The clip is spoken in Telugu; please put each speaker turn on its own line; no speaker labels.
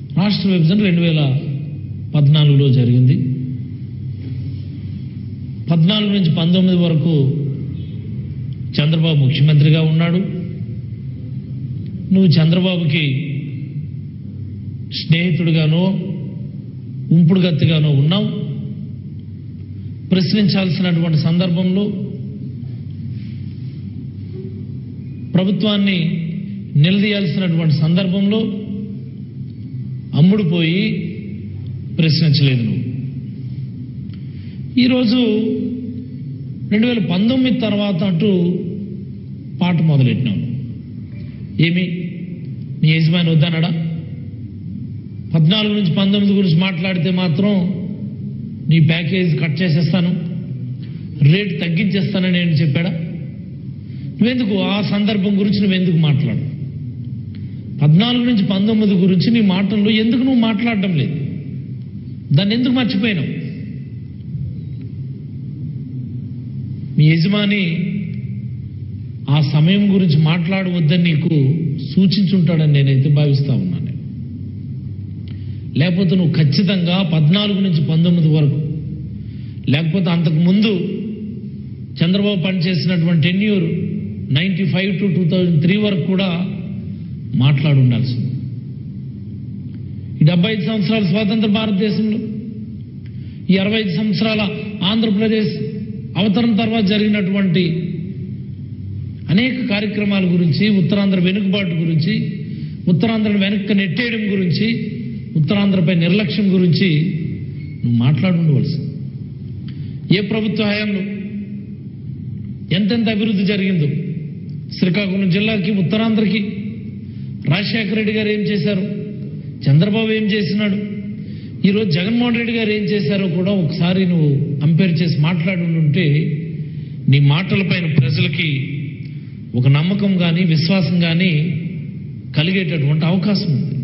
రాష్ట్ర విభజన రెండు వేల పద్నాలుగులో జరిగింది పద్నాలుగు నుంచి పంతొమ్మిది వరకు చంద్రబాబు ముఖ్యమంత్రిగా ఉన్నాడు నువ్వు చంద్రబాబుకి స్నేహితుడిగానో ఉంపుడుగత్తిగానో ఉన్నావు ప్రశ్నించాల్సినటువంటి సందర్భంలో ప్రభుత్వాన్ని నిలదీయాల్సినటువంటి సందర్భంలో అమ్ముడుపోయి ప్రశ్నించలేదు నువ్వు ఈరోజు రెండు వేల పంతొమ్మిది తర్వాత అటు పాట మొదలెట్టినావు ఏమి నీ యజమాని వద్దన్నాడా పద్నాలుగు నుంచి పంతొమ్మిది గురించి మాట్లాడితే మాత్రం నీ ప్యాకేజ్ కట్ చేసేస్తాను రేటు తగ్గించేస్తానని నేను చెప్పాడా నువ్వెందుకు ఆ సందర్భం గురించి నువ్వెందుకు మాట్లాడు పద్నాలుగు నుంచి పంతొమ్మిది గురించి నీ మాటల్లో ఎందుకు నువ్వు మాట్లాడడం లేదు దాన్ని ఎందుకు మర్చిపోయినావు మీ యజమాని ఆ సమయం గురించి మాట్లాడవద్దని నీకు సూచించుంటాడని నేనైతే భావిస్తా ఉన్నాను లేకపోతే నువ్వు ఖచ్చితంగా పద్నాలుగు నుంచి పంతొమ్మిది వరకు లేకపోతే అంతకు ముందు చంద్రబాబు పనిచేసినటువంటి tenure ninety five to two thousand three వరకు కూడా మాట్లాడి ఉండాల్సింది ఈ డెబ్బై ఐదు సంవత్సరాల స్వాతంత్ర భారతదేశంలో ఈ అరవై ఐదు సంవత్సరాల ఆంధ్రప్రదేశ్ అవతరణ తర్వాత జరిగినటువంటి అనేక కార్యక్రమాల గురించి ఉత్తరాంధ్ర వెనుకబాటు గురించి ఉత్తరాంధ్రను వెనక్కి నెట్టేయడం గురించి ఉత్తరాంధ్రపై నిర్లక్ష్యం గురించి నువ్వు మాట్లాడి ఉండవలసింది ఏ ప్రభుత్వ హయాంలో ఎంతెంత అభివృద్ధి జరిగిందో శ్రీకాకుళం జిల్లాకి ఉత్తరాంధ్రకి రాజశేఖర రెడ్డి గారు ఏం చేశారు చంద్రబాబు ఏం చేసినాడు ఈరోజు జగన్మోహన్ రెడ్డి గారు ఏం చేశారో కూడా ఒకసారి నువ్వు కంపేర్ చేసి మాట్లాడి ఉంటే నీ మాటలపైన ప్రజలకి ఒక నమ్మకం కానీ విశ్వాసం కానీ కలిగేటటువంటి అవకాశం ఉంది